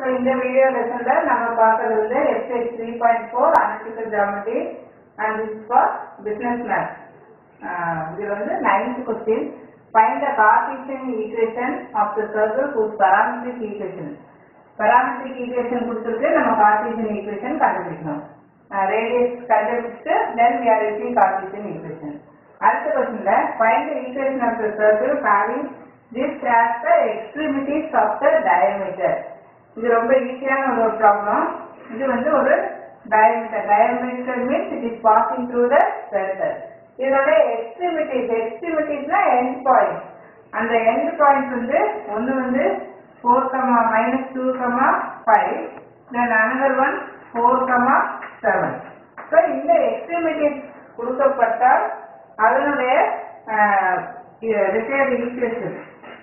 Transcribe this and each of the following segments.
So இந்த video லெசன்ல நம்ம பார்க்கறது வந்து exercise three point four analytical geometry and this for business math இது வந்து ninth question find the Cartesian equation of the circle whose parametric equation parametric equation கொடுத்துருக்கு நம்ம Cartesian equation கண்டுபிடிக்கணும் radius கண்டுபிடிச்சிட்டு then we are using Cartesian equation அடுத்த கொஸ்டின்ல find the equation of the circle having this as the extremities of the diameter இது ரொம்ப ஈஸியான ஒரு ப்ராப்ளம் இது வந்து ஒரு diameter diameter means it is passing through the centre இதோட எக்ஸ்ட்ரிமிட்டிஸ் எக்ஸ்ட்ரிமிட்டிஸ்னா எண்ட் பாயிண்ட் அந்த எண்ட் பாயிண்ட் வந்து ஒன்று வந்து four comma minus two comma five then another one four comma seven so இந்த எக்ஸ்ட்ரிமிட்டிஸ் கொடுக்கப்பட்டால் அதனுடைய ரிப்பேர் equation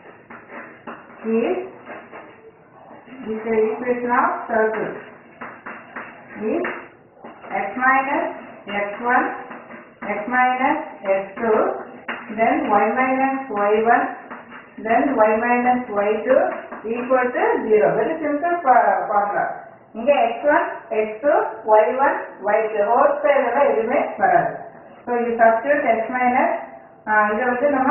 is is the equation of circle is x minus x1 x minus x2 then y minus y1 then y minus y2 equal to 0 very simple for- formula இங்க x1 x2 y1 y2 whole square எல்லாம் எதுவுமே வராது so இது substitute x minus இதை வந்து நம்ம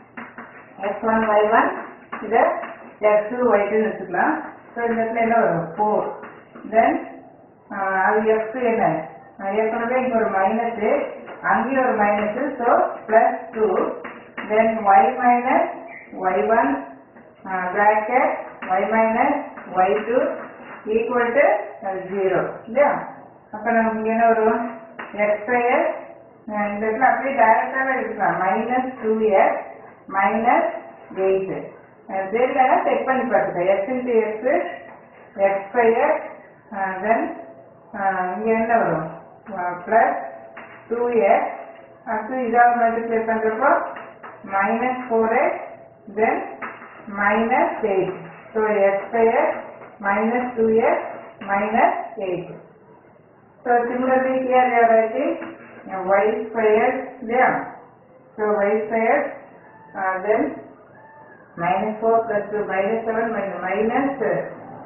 x1 y1 இதை x2 y2 ன்னு வச்சுக்கலாம் ஸோ இந்த இடத்துல என்ன வரும் ஃபோர் தென் அது எக்ஸ் என்ன அஹ் ஏற்கனவே இங்கே ஒரு மைனஸு அங்கேயும் ஒரு minus so plus two then y minus y one bracket y minus y two equal to zero இல்லையா அப்போ நமக்கு இங்க என்ன வரும் எக்ஸ் ஸ்கொயர் இந்த இடத்துல அப்படியே டைரக்டாகவே இருக்கலாம் minus two x minus eight தெரியலன்னா செக் பண்ணி பார்த்துக்க x into x x square then இங்கே என்ன வரும் ப்ளஸ் டூ எக்ஸ் அடுத்து இதாக மல்டிப்ளை பண்ணுறப்போ minus four x then minus eight so x square minus two x minus eight so similarly here you are writing y square இல்லையா so y square then minus 4 plus 2 minus 7 minus minus uh,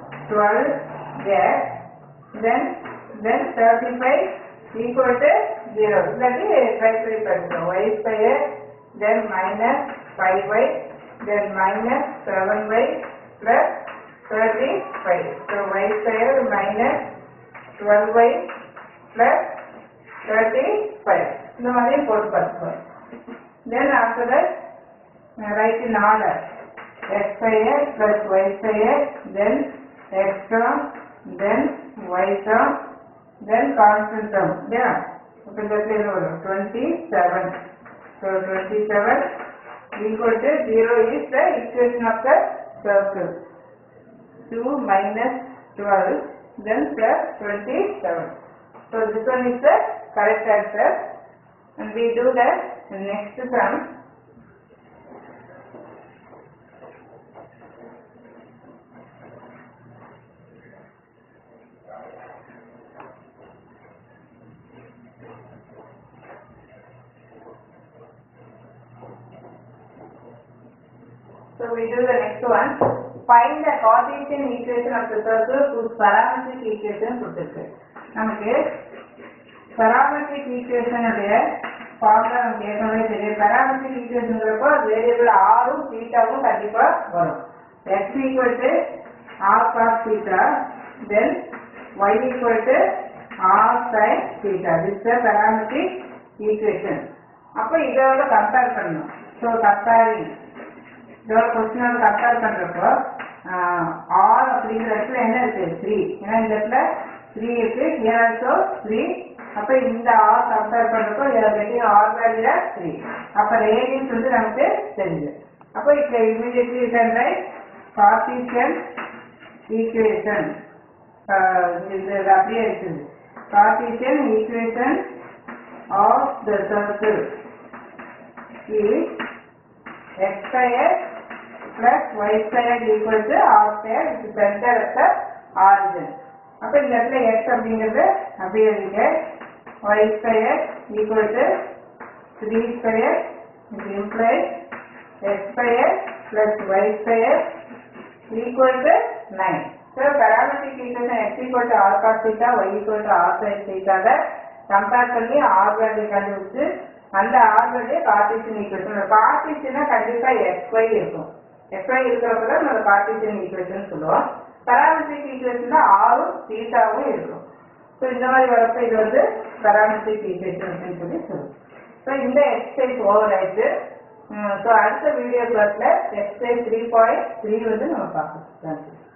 12 yes then then 35 equal to 0 இல்லாட்டி try பண்ணி பாருங்க y square then minus 5y then minus 7y plus 35 so y square minus 12y plus 35 இந்த மாதிரி போட்டு பார்த்துக்கோங்க then after that uh, write in order x square plus y square then x term then y term then constant term yeah அப்ப இந்த இடத்துல என்ன வரும் 27 so 27 equal to 0 is the equation of the circle 2 minus 12 then plus 27 so this one is the correct answer and we do that next sum So we do the next one. Find the Cartesian equation of the circle whose parametric equation கொடுத்திருக்கு. நமக்கு parametric equation உடைய formula நமக்கு ஏற்கனவே தெரியும் parametric equationங்கிறப்போ variable ஆரும் தீட்டாவும் கண்டிப்பா வரும் x equal to r cos theta then y equal to r sin theta this is the parametric equation அப்போ இதோட கம்பேர் பண்ணணும் ஸோ கம்பேரிங் இதோட கொஸ்டினோட கம்பேர் பண்றப்போ ஆர் அப்படிங்கிற இடத்துல என்ன இருக்கு த்ரீ ஏன்னா இந்த இடத்துல த்ரீ இருக்கு ஹியர் ஆல்சோ த்ரீ அப்ப இந்த ஆர் கம்பேர் பண்றப்போ கெட்டிங் ஆர் வேல்யூ த்ரீ அப்ப ரேடியன்ஸ் வந்து நமக்கு தெரியுது அப்போ இப்போ immediately can write Cartesian equation இது அப்படியே இருக்குது Cartesian equation of the circle is x square plus y square equal to r square which is center at the origin. அப்ப இந்த இடத்துல x அப்படிங்கிறது அப்படியே இருக்கு y square equal to 3 square which implies x square plus y square equal to 9. So parametric equation x equal to r cos theta y equal to r sine தீட்டாவை compare பண்ணி r value கண்டுபிடிச்சு அந்த r value Cartesian equation கார்டீசியனா கண்டிப்பா x y இருக்கும் x y இருக்கிறப்ப தான் நம்ம கார்டீசியன் ஈக்குவேஷன் சொல்லுவோம் பேராமெட்ரிக் ஈக்குவேஷன்ல ஆரும் தீட்டாவும் இருக்கும் ஸோ இந்த மாதிரி வரப்ப இது வந்து பேராமெட்ரிக் ஈக்குவேஷன் அப்படின்னு சொல்லி சொல்லுவோம் ஸோ இந்த எக்ஸசைஸ் ஓவர் ஆயிடுச்சு ஸோ அடுத்த வீடியோ கிளாஸ்ல எக்ஸசைஸ் த்ரீ பாயிண்ட் த்ரீ வந்து நம்ம பார்க்கலாம் தேங்க்யூ